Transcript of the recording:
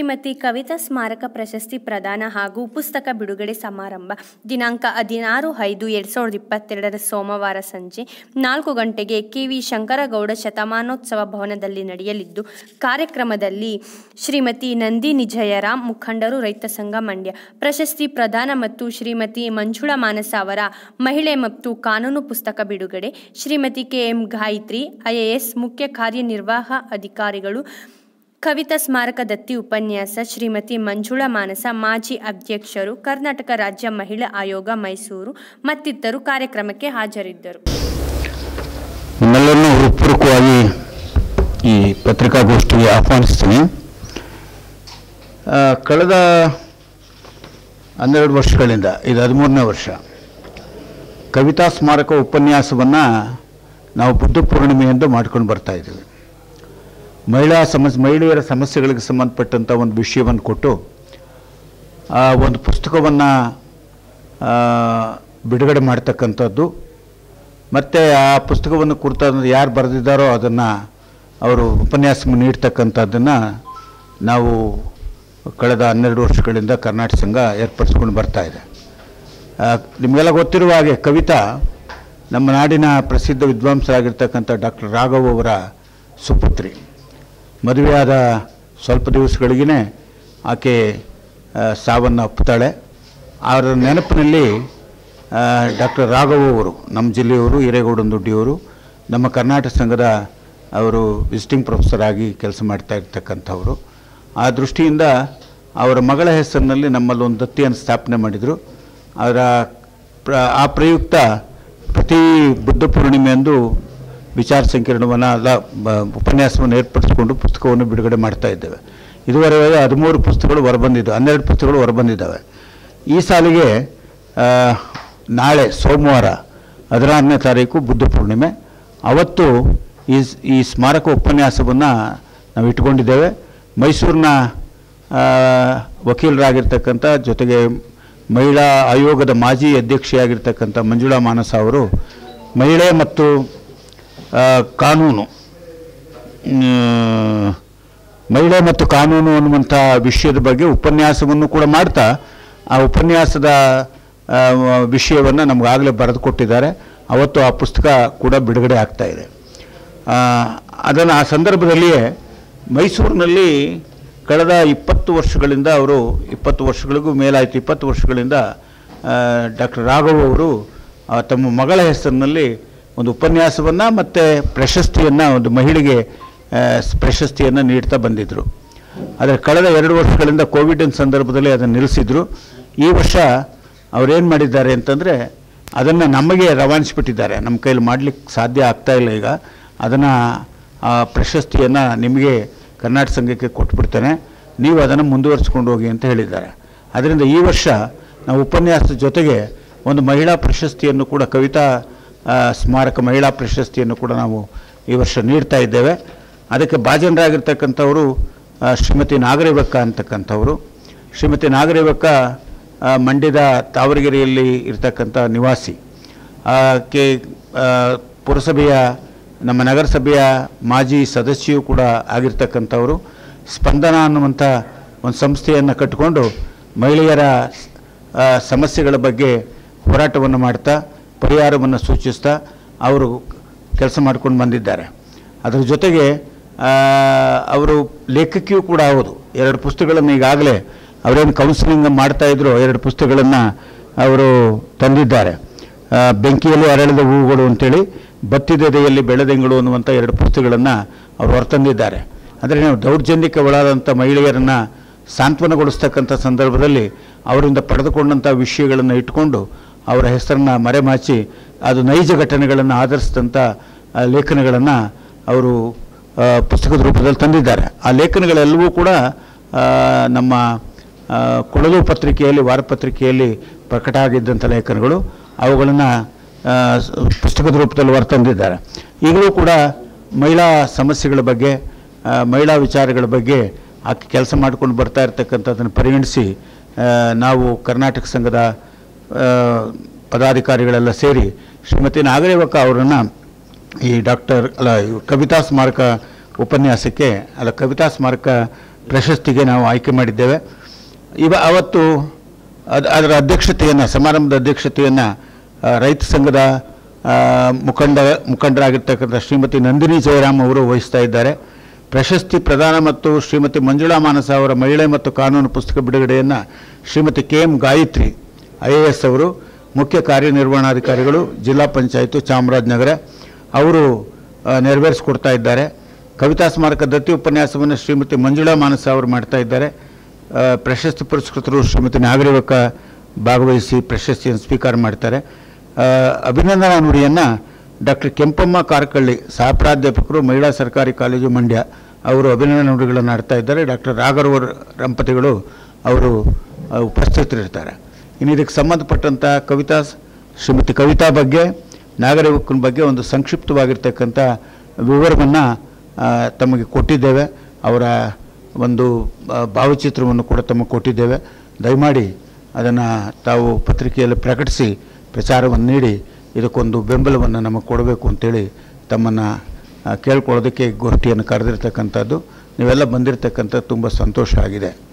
ಶ್ರೀಮತಿ ಕವಿತಾ ಸ್ಮಾರಕ ಪ್ರಶಸ್ತಿ ಪ್ರದಾನ ಹಾಗೂ ಪುಸ್ತಕ ಬಿಡುಗಡೆ ಸಮಾರಂಭ ದಿನಾಂಕ ಹದಿನಾರು ಐದು ಎರಡು ಸಾವಿರದ ಇಪ್ಪತ್ತೆರಡರ ಸೋಮವಾರ ಸಂಜೆ ನಾಲ್ಕು ಗಂಟೆಗೆ ಕೆ ವಿ ಶಂಕರಗೌಡ ಶತಮಾನೋತ್ಸವ ಭವನದಲ್ಲಿ ನಡೆಯಲಿದ್ದು ಕಾರ್ಯಕ್ರಮದಲ್ಲಿ ಶ್ರೀಮತಿ ನಂದಿನಿ ಜಯರಾಮ್ ಮುಖಂಡರು ರೈತ ಸಂಘ ಮಂಡ್ಯ ಪ್ರಶಸ್ತಿ ಪ್ರದಾನ ಮತ್ತು ಶ್ರೀಮತಿ ಮಂಜುಳಾ ಮಾನಸ ಅವರ ಮಹಿಳೆ ಮತ್ತು ಕಾನೂನು ಪುಸ್ತಕ ಬಿಡುಗಡೆ Shrimati K M Gayatri IAS ಮುಖ್ಯ ಕಾರ್ಯನಿರ್ವಾಹ ಅಧಿಕಾರಿಗಳು ಕವಿತಾ ಸ್ಮಾರಕ ದತ್ತಿ ಉಪನ್ಯಾಸ ಶ್ರೀಮತಿ ಮಂಜುಳಾ ಮಾನಸ ಮಾಜಿ ಅಧ್ಯಕ್ಷರು ಕರ್ನಾಟಕ ರಾಜ್ಯ ಮಹಿಳಾ ಆಯೋಗ ಮೈಸೂರು ಮತ್ತಿತರರು ಕಾರ್ಯಕ್ರಮಕ್ಕೆ ಹಾಜರಿದ್ದರು ನಿಮ್ಮೆಲ್ಲರನ್ನೂ ಹೃತ್ಪೂರ್ವಕವಾಗಿ ಈ ಪತ್ರಿಕಾಗೋಷ್ಠಿಗೆ ಆಹ್ವಾನಿಸ್ತೀನಿ ಆ, ಕಳೆದ ಹನ್ನೆರಡು ವರ್ಷಗಳಿಂದ ಇದು ಹದಿಮೂರನೇ ವರ್ಷ ಕವಿತಾ ಸ್ಮಾರಕ ಉಪನ್ಯಾಸವನ್ನು ನಾವು ಬುದ್ಧ ಪೂರ್ಣಿಮೆಯಂದು ಮಾಡ್ಕೊಂಡು ಬರ್ತಾ ಇದ್ದೀವಿ ಮಹಿಳಾ ಸಮಸ್ಯೆ ಮಹಿಳೆಯರ ಸಮಸ್ಯೆಗಳಿಗೆ ಸಂಬಂಧಪಟ್ಟಂಥ ಒಂದು ವಿಷಯವನ್ನು ಕೊಟ್ಟು ಆ ಒಂದು ಪುಸ್ತಕವನ್ನು ಬಿಡುಗಡೆ ಮಾಡ್ತಕ್ಕಂಥದ್ದು ಮತ್ತು ಆ ಪುಸ್ತಕವನ್ನು ಕುರಿತಾದ ಯಾರು ಬರೆದಿದ್ದಾರೋ ಅದನ್ನು ಅವರು ಉಪನ್ಯಾಸ ನೀಡ್ತಕ್ಕಂಥದ್ದನ್ನು ನಾವು ಕಳೆದ ಹನ್ನೆರಡು ವರ್ಷಗಳಿಂದ ಕರ್ನಾಟಕ ಸಂಘ ಏರ್ಪಡಿಸ್ಕೊಂಡು ಬರ್ತಾ ಇದೆ ಆ, ನಿಮಗೆಲ್ಲ ಗೊತ್ತಿರುವ ಹಾಗೆ ಕವಿತಾ ನಮ್ಮ ನಾಡಿನ ಪ್ರಸಿದ್ಧ ವಿದ್ವಾಂಸರಾಗಿರ್ತಕ್ಕಂಥ ಡಾಕ್ಟರ್ ರಾಘವ್ ಅವರ ಸುಪುತ್ರಿ ಮದುವೆಯಾದ ಸ್ವಲ್ಪ ದಿವಸಗಳಿಗೇ ಆಕೆ ಆ, ಸಾವನ್ನು ಅಪ್ಪುತ್ತಾಳೆ ಅವರ ನೆನಪಿನಲ್ಲಿ ಡಾಕ್ಟರ್ ರಾಘವ್ ಅವರು ನಮ್ಮ ಜಿಲ್ಲೆಯವರು ಹಿರೇಗೌಡನದೊಡ್ಡಿಯವರು ನಮ್ಮ ಕರ್ನಾಟಕ ಸಂಘದ ಅವರು ವಿಸಿಟಿಂಗ್ ಪ್ರೊಫೆಸರ್ ಆಗಿ ಕೆಲಸ ಮಾಡ್ತಾ ಇರ್ತಕ್ಕಂಥವರು ಆ ದೃಷ್ಟಿಯಿಂದ ಅವರ ಮಗಳ ಹೆಸರಿನಲ್ಲಿ ನಮ್ಮಲ್ಲಿ ಒಂದು ದತ್ತಿಯನ್ನು ಸ್ಥಾಪನೆ ಮಾಡಿದರು ಅದರ ಪ್ರ ಆ ಪ್ರಯುಕ್ತ ಪ್ರತಿ ಬುದ್ಧ ಪೂರ್ಣಿಮೆಯಂದು ವಿಚಾರ ಸಂಕಿರಣವನ್ನು ಅಲ್ಲ ಬ- ಉಪನ್ಯಾಸವನ್ನು ಏರ್ಪಡಿಸಿಕೊಂಡು ಪುಸ್ತಕವನ್ನು ಬಿಡುಗಡೆ ಮಾಡ್ತಾ ಇದ್ದೇವೆ ಇದುವರೆಗೆ ಹದಿಮೂರು ಪುಸ್ತಕಗಳು ಹೊರಬಂದಿದ್ದಾವೆ ಹನ್ನೆರಡು ಪುಸ್ತಕಗಳು ಹೊರಬಂದಿದ್ದಾವೆ ಈ ಸಾಲಿಗೆ ಆ, ನಾಳೆ ಸೋಮವಾರ ಹದಿನಾರನೇ ತಾರೀಕು ಬುದ್ಧ ಪೂರ್ಣಿಮೆ ಅವತ್ತು ಈ ಸ್- ಈ ಸ್ಮಾರಕ ಉಪನ್ಯಾಸವನ್ನು ನಾವು ಇಟ್ಕೊಂಡಿದ್ದೇವೆ ಮೈಸೂರಿನ ಆ, ವಕೀಲರಾಗಿರ್ತಕ್ಕಂಥ ಜೊತೆಗೆ ಮಹಿಳಾ ಆಯೋಗದ ಮಾಜಿ ಅಧ್ಯಕ್ಷೆಯಾಗಿರ್ತಕ್ಕಂಥ ಮಂಜುಳಾ ಮಾನಸ ಅವರು ಮಹಿಳೆ ಮತ್ತು ಆ, ಕಾನೂನು ಮ್, ಮಹಿಳೆ ಮತ್ತು ಕಾನೂನು ಅನ್ನುವಂಥ ವಿಷಯದ ಬಗ್ಗೆ ಉಪನ್ಯಾಸವನ್ನು ಕೂಡ ಮಾಡ್ತಾ ಆ ಉಪನ್ಯಾಸದ ವಿಷಯವನ್ನು ನಮಗಾಗಲೇ ಬರೆದು ಕೊಟ್ಟಿದ್ದಾರೆ ಅವತ್ತು ಆ ಪುಸ್ತಕ ಕೂಡ ಬಿಡುಗಡೆ ಆಗ್ತಾ ಇದೆ ಅದನ್ನು ಆ ಸಂದರ್ಭದಲ್ಲಿಯೇ ಮೈಸೂರಿನಲ್ಲಿ ಕಳೆದ ಇಪ್ಪತ್ತು ವರ್ಷಗಳಿಂದ ಅವರು ಇಪ್ಪತ್ತು ವರ್ಷಗಳಿಗೂ ಮೇಲಾಯಿತು ಇಪ್ಪತ್ತು ವರ್ಷಗಳಿಂದ ಡಾಕ್ಟರ್ ರಾಘವ್ ಅವರು ಆ, ತಮ್ಮ ಮಗಳ ಹೆಸರಿನಲ್ಲಿ ಒಂದು ಉಪನ್ಯಾಸವನ್ನು ಮತ್ತು ಪ್ರಶಸ್ತಿಯನ್ನು ಒಂದು ಮಹಿಳೆಗೆ ಪ್ರಶಸ್ತಿಯನ್ನು ನೀಡ್ತಾ ಬಂದಿದ್ದರು ಆದರೆ ಕಳೆದ ಎರಡು ವರ್ಷಗಳಿಂದ ಕೋವಿಡಿನ ಸಂದರ್ಭದಲ್ಲಿ ಅದನ್ನು ನಿಲ್ಲಿಸಿದ್ರು ಈ ವರ್ಷ ಅವರೇನು ಮಾಡಿದ್ದಾರೆ ಅಂತಂದರೆ ಅದನ್ನು ನಮಗೆ ರವಾನಿಸಿಬಿಟ್ಟಿದ್ದಾರೆ ನಮ್ಮ ಕೈಲಿ ಮಾಡಲಿಕ್ಕೆ ಸಾಧ್ಯ ಆಗ್ತಾ ಇಲ್ಲ ಈಗ ಅದನ್ನು ಆ ಪ್ರಶಸ್ತಿಯನ್ನು ನಿಮಗೆ ಕರ್ನಾಟಕ ಸಂಘಕ್ಕೆ ಕೊಟ್ಬಿಡ್ತೇನೆ ನೀವು ಅದನ್ನು ಮುಂದುವರಿಸ್ಕೊಂಡು ಹೋಗಿ ಅಂತ ಹೇಳಿದ್ದಾರೆ ಅದರಿಂದ ಈ ವರ್ಷ ನಾವು ಉಪನ್ಯಾಸದ ಜೊತೆಗೆ ಒಂದು ಮಹಿಳಾ ಪ್ರಶಸ್ತಿಯನ್ನು ಕೂಡ ಕವಿತಾ ಆ, ಸ್ಮಾರಕ ಮಹಿಳಾ ಪ್ರಶಸ್ತಿಯನ್ನು ಕೂಡ ನಾವು ಈ ವರ್ಷ ನೀಡ್ತಾ ಇದ್ದೇವೆ ಅದಕ್ಕೆ ಭಾಜನರಾಗಿರ್ತಕ್ಕಂಥವರು ಆ, ಶ್ರೀಮತಿ ನಾಗರೇಬಕ್ಕ ಅಂತಕ್ಕಂಥವರು ಶ್ರೀಮತಿ ನಾಗರೇಬಕ್ಕ ಆ, ಮಂಡ್ಯದ ತಾವರಗೆರೆಯಲ್ಲಿ ಇರ್ತಕ್ಕಂಥ ನಿವಾಸಿ ಆಕೆ ಆ, ಪುರಸಭೆಯ ನಮ್ಮ ನಗರಸಭೆಯ ಮಾಜಿ ಸದಸ್ಯರು ಕೂಡ ಆಗಿರ್ತಕ್ಕಂಥವರು ಸ್ಪಂದನ ಅನ್ನುವಂಥ ಒಂದು ಸಂಸ್ಥೆಯನ್ನು ಕಟ್ಟಿಕೊಂಡು ಮಹಿಳೆಯರ ಆ, ಸಮಸ್ಯೆಗಳ ಬಗ್ಗೆ ಹೋರಾಟವನ್ನು ಮಾಡ್ತಾ ಪರಿಹಾರವನ್ನು ಸೂಚಿಸ್ತಾ ಅವರು ಕೆಲಸ ಮಾಡ್ಕೊಂಡು ಬಂದಿದ್ದಾರೆ ಅದರ ಜೊತೆಗೆ ಆ, ಅವರು ಲೇಖಕಿಯೂ ಕೂಡ ಹೌದು ಎರಡು ಪುಸ್ತಕಗಳನ್ನು ಈಗಾಗಲೇ ಅವರೇನು ಕೌನ್ಸಿಲಿಂಗ್ ಮಾಡ್ತಾ ಇದ್ರು ಎರಡು ಪುಸ್ತಕಗಳನ್ನು ಅವರು ತಂದಿದ್ದಾರೆ ಆ, ಬೆಂಕಿಯಲ್ಲಿ ಅರಳಿದ ಹೂವುಗಳು ಅಂತೇಳಿ ಬತ್ತಿದೆದೆಯಲ್ಲಿ ಬೆಳೆದೆಂಗಳು ಅನ್ನುವಂಥ ಎರಡು ಪುಸ್ತಕಗಳನ್ನು ಅವರು ಹೊರತಂದಿದ್ದಾರೆ ಅಂದರೆ ನಾವು ದೌರ್ಜನ್ಯಕ್ಕೆ ಒಳಗಾದಂಥ ಮಹಿಳೆಯರನ್ನು ಸಾಂತ್ವನಗೊಳಿಸ್ತಕ್ಕಂಥ ಸಂದರ್ಭದಲ್ಲಿ ಅವರಿಂದ ಪಡೆದುಕೊಂಡಂಥ ವಿಷಯಗಳನ್ನು ಇಟ್ಕೊಂಡು ಅವರ ಹೆಸರನ್ನು ಮರೆಮಾಚಿ ಅದು ನೈಜ ಘಟನೆಗಳನ್ನು ಆಧರಿಸಿದಂಥ ಲೇಖನಗಳನ್ನು ಅವರು ಆ, ಪುಸ್ತಕದ ರೂಪದಲ್ಲಿ ತಂದಿದ್ದಾರೆ ಆ ಲೇಖನಗಳೆಲ್ಲವೂ ಕೂಡ ಆ, ನಮ್ಮ ಆ, ಕೊಳಲು ಪತ್ರಿಕೆಯಲ್ಲಿ ವಾರಪತ್ರಿಕೆಯಲ್ಲಿ ಪ್ರಕಟ ಆಗಿದ್ದಂಥ ಲೇಖನಗಳು ಅವುಗಳನ್ನು ಆ, ಸ್- ಪುಸ್ತಕದ ರೂಪದಲ್ಲಿ ಹೊರತಂದಿದ್ದಾರೆ ಈಗಲೂ ಕೂಡ ಮಹಿಳಾ ಸಮಸ್ಯೆಗಳ ಬಗ್ಗೆ ಆ, ಮಹಿಳಾ ವಿಚಾರಗಳ ಬಗ್ಗೆ ಆಕೆ ಕೆಲಸ ಮಾಡ್ಕೊಂಡು ಬರ್ತಾ ಇರ್ತಕ್ಕಂಥದ್ದನ್ನು ಪರಿಗಣಿಸಿ ಆ, ನಾವು ಕರ್ನಾಟಕ ಸಂಘದ ಆ, ಪದಾಧಿಕಾರಿಗಳೆಲ್ಲ ಸೇರಿ ಶ್ರೀಮತಿ ನಾಗರೇವಕ್ಕ ಅವರನ್ನು ಈ ಡಾಕ್ಟರ್ ಅಲ್ಲ ಇವ್ ಕವಿತಾ ಸ್ಮಾರಕ ಉಪನ್ಯಾಸಕ್ಕೆ ಅಲ್ಲ ಕವಿತಾ ಸ್ಮಾರಕ ಪ್ರಶಸ್ತಿಗೆ ನಾವು ಆಯ್ಕೆ ಮಾಡಿದ್ದೇವೆ ಇವ ಅವತ್ತು ಅದು ಅದರ ಅಧ್ಯಕ್ಷತೆಯನ್ನು ಸಮಾರಂಭದ ಅಧ್ಯಕ್ಷತೆಯನ್ನು ರೈತ ಸಂಘದ ಆ, ಮುಖಂಡ ಮುಖಂಡರಾಗಿರ್ತಕ್ಕಂಥ ಶ್ರೀಮತಿ ನಂದಿನಿ ಜಯರಾಮ್ ಅವರು ವಹಿಸ್ತಾ ಇದ್ದಾರೆ ಪ್ರಶಸ್ತಿ ಪ್ರದಾನ ಮತ್ತು ಶ್ರೀಮತಿ ಮಂಜುಳಾ ಮಾನಸ ಅವರ ಮಹಿಳೆ ಮತ್ತು ಕಾನೂನು ಪುಸ್ತಕ ಬಿಡುಗಡೆಯನ್ನು Shrimati K M Gayatri I A S ಅವರು ಮುಖ್ಯ ಕಾರ್ಯನಿರ್ವಹಣಾಧಿಕಾರಿಗಳು ಜಿಲ್ಲಾ ಪಂಚಾಯತು ಚಾಮರಾಜನಗರ ಅವರು ಆ, ನೆರವೇರಿಸ್ಕೊಡ್ತಾ ಇದ್ದಾರೆ ಕವಿತಾ ಸ್ಮಾರಕ ದತ್ತಿ ಉಪನ್ಯಾಸವನ್ನು ಶ್ರೀಮತಿ ಮಂಜುಳಾ ಮಾನಸ ಅವರು ಮಾಡ್ತಾ ಇದ್ದಾರೆ ಆ, ಪ್ರಶಸ್ತಿ ಪುರಸ್ಕೃತರು ಶ್ರೀಮತಿ ನಾಗರಿಕ ಭಾಗವಹಿಸಿ ಪ್ರಶಸ್ತಿಯನ್ನು ಸ್ವೀಕಾರ ಮಾಡ್ತಾರೆ ಆ, ಅಭಿನಂದನಾ ನುಡಿಯನ್ನು ಡಾಕ್ಟರ್ ಕೆಂಪಮ್ಮ ಕಾರ್ಕಳ್ಳಿ ಸಹ ಪ್ರಾಧ್ಯಾಪಕರು ಮಹಿಳಾ ಸರ್ಕಾರಿ ಕಾಲೇಜು ಮಂಡ್ಯ ಅವರು ಅಭಿನಂದನಾ ನುಡಿಗಳನ್ನು ಆಡ್ತಾ ಇದ್ದಾರೆ ಡಾಕ್ಟರ್ ರಾಘರ್ವರ್ ದಂಪತಿಗಳು ಅವರು ಆ, ಉಪಸ್ಥಿತರಿರ್ತಾರೆ ಇನ್ನು ಇದಕ್ಕೆ ಸಂಬಂಧಪಟ್ಟಂಥ ಕವಿತಾ ಶ್ರೀಮತಿ ಕವಿತಾ ಬಗ್ಗೆ ನಾಗರಿಕನ ಬಗ್ಗೆ ಒಂದು ಸಂಕ್ಷಿಪ್ತವಾಗಿರ್ತಕ್ಕಂಥ ವಿವರವನ್ನು ತಮಗೆ ಕೊಟ್ಟಿದ್ದೇವೆ ಅವರ ಒಂದು ಆ, ಭಾವಚಿತ್ರವನ್ನು ಕೂಡ ತಮಗೆ ಕೊಟ್ಟಿದ್ದೇವೆ ದಯಮಾಡಿ ಅದನ್ನು ತಾವು ಪತ್ರಿಕೆಯಲ್ಲಿ ಪ್ರಕಟಿಸಿ ಪ್ರಚಾರವನ್ನು ನೀಡಿ ಇದಕ್ಕೊಂದು ಬೆಂಬಲವನ್ನು ನಮಗೆ ಕೊಡಬೇಕು ಅಂತೇಳಿ ತಮ್ಮನ್ನು ಕೇಳ್ಕೊಳ್ಳೋದಕ್ಕೆ ಈ ಗೋಷ್ಠಿಯನ್ನು ಕರೆದಿರ್ತಕ್ಕಂಥದ್ದು ನೀವೆಲ್ಲ ಬಂದಿರತಕ್ಕಂಥ ತುಂಬ ಸಂತೋಷ ಆಗಿದೆ